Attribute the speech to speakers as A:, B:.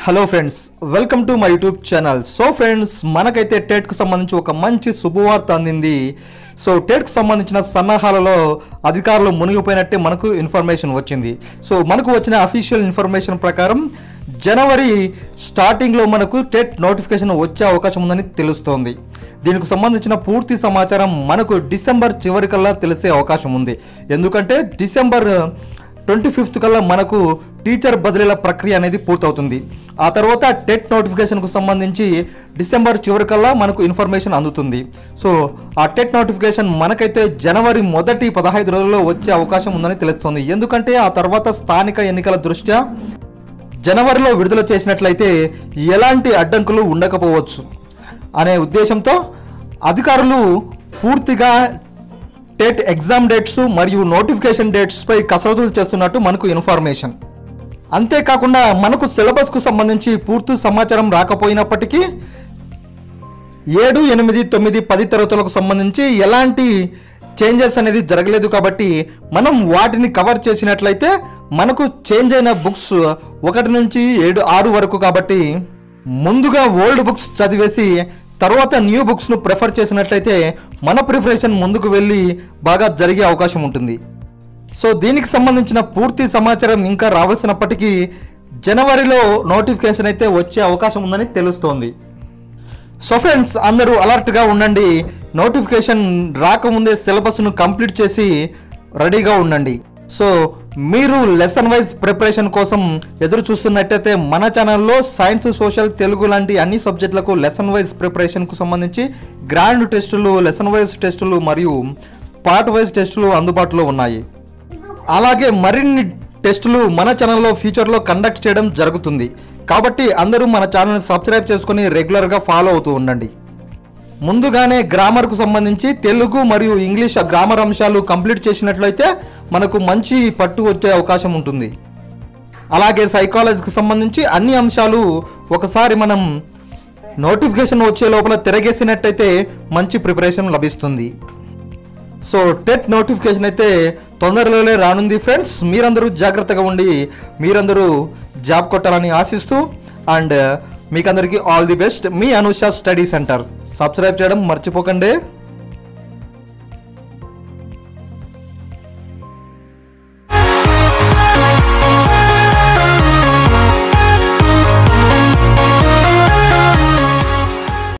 A: hello friends welcome to my YouTube channel so friends మనకైతే టెట్కు సంబంధించి ఒక మంచి శుభవార్త అందింది సో టెట్కు సంబంధించిన సన్నాహాలలో అధికారులు మునిగిపోయినట్టే మనకు ఇన్ఫర్మేషన్ వచ్చింది సో మనకు వచ్చిన అఫీషియల్ ఇన్ఫర్మేషన్ ప్రకారం జనవరి స్టార్టింగ్లో మనకు టెట్ నోటిఫికేషన్ వచ్చే అవకాశం ఉందని తెలుస్తోంది దీనికి సంబంధించిన పూర్తి సమాచారం మనకు డిసెంబర్ చివరికల్లా తెలిసే అవకాశం ఉంది ఎందుకంటే డిసెంబర్ ట్వంటీ ఫిఫ్త్ కల్లా మనకు టీచర్ బదిలీల ప్రక్రియ అనేది పూర్తవుతుంది ఆ తర్వాత టెట్ నోటిఫికేషన్కు సంబంధించి డిసెంబర్ చివరికల్లా మనకు ఇన్ఫర్మేషన్ అందుతుంది సో ఆ టెట్ నోటిఫికేషన్ మనకైతే జనవరి మొదటి పదహైదు రోజుల్లో వచ్చే అవకాశం ఉందని తెలుస్తుంది ఎందుకంటే ఆ తర్వాత స్థానిక ఎన్నికల దృష్ట్యా జనవరిలో విడుదల చేసినట్లయితే ఎలాంటి అడ్డంకులు ఉండకపోవచ్చు అనే ఉద్దేశంతో అధికారులు పూర్తిగా టెట్ ఎగ్జామ్ డేట్స్ మరియు నోటిఫికేషన్ డేట్స్పై కసరత్తులు చేస్తున్నట్టు మనకు ఇన్ఫర్మేషన్ అంతేకాకుండా మనకు సిలబస్కు సంబంధించి పూర్తి సమాచారం రాకపోయినప్పటికీ ఏడు ఎనిమిది తొమ్మిది పది తరగతులకు సంబంధించి ఎలాంటి చేంజెస్ అనేది జరగలేదు కాబట్టి మనం వాటిని కవర్ చేసినట్లయితే మనకు చేంజ్ అయిన బుక్స్ ఒకటి నుంచి ఏడు ఆరు వరకు కాబట్టి ముందుగా ఓల్డ్ బుక్స్ చదివేసి తర్వాత న్యూ బుక్స్ను ప్రిఫర్ చేసినట్లయితే మన ప్రిపరేషన్ ముందుకు వెళ్ళి బాగా జరిగే అవకాశం ఉంటుంది సో దీనికి సంబంధించిన పూర్తి సమాచారం ఇంకా రావాల్సినప్పటికీ జనవరిలో నోటిఫికేషన్ అయితే వచ్చే అవకాశం ఉందని తెలుస్తోంది సో ఫ్రెండ్స్ అందరూ అలర్ట్గా ఉండండి నోటిఫికేషన్ రాకముందే సిలబస్ను కంప్లీట్ చేసి రెడీగా ఉండండి సో మీరు లెసన్ వైజ్ ప్రిపరేషన్ కోసం ఎదురు చూస్తున్నట్టయితే మన ఛానల్లో సైన్స్ సోషల్ తెలుగు లాంటి అన్ని సబ్జెక్టులకు లెసన్ వైజ్ ప్రిపరేషన్కు సంబంధించి గ్రాండ్ టెస్టులు లెసన్ వైజ్ టెస్టులు మరియు పార్ట్ వైజ్ టెస్టులు అందుబాటులో ఉన్నాయి అలాగే మరిన్ని టెస్టులు మన ఛానల్లో ఫ్యూచర్లో కండక్ట్ చేయడం జరుగుతుంది కాబట్టి అందరూ మన ఛానల్ని సబ్స్క్రైబ్ చేసుకుని రెగ్యులర్గా ఫాలో అవుతూ ఉండండి ముందుగానే గ్రామర్కు సంబంధించి తెలుగు మరియు ఇంగ్లీష్ గ్రామర్ అంశాలు కంప్లీట్ చేసినట్లయితే మనకు మంచి పట్టు వచ్చే అవకాశం ఉంటుంది అలాగే సైకాలజీకి సంబంధించి అన్ని అంశాలు ఒకసారి మనం నోటిఫికేషన్ వచ్చే లోపల తిరగేసినట్టయితే మంచి ప్రిపరేషన్ లభిస్తుంది సో టెట్ నోటిఫికేషన్ అయితే తొందరలోనే రానుంది ఫ్రెండ్స్ మీరందరూ జాగ్రత్తగా ఉండి మీరందరూ జాబ్ కొట్టాలని ఆశిస్తూ అండ్ మీకందరికీ ఆల్ ది బెస్ట్ మీ అనుష స్టడీ సెంటర్ సబ్స్క్రైబ్ చేయడం మర్చిపోకండి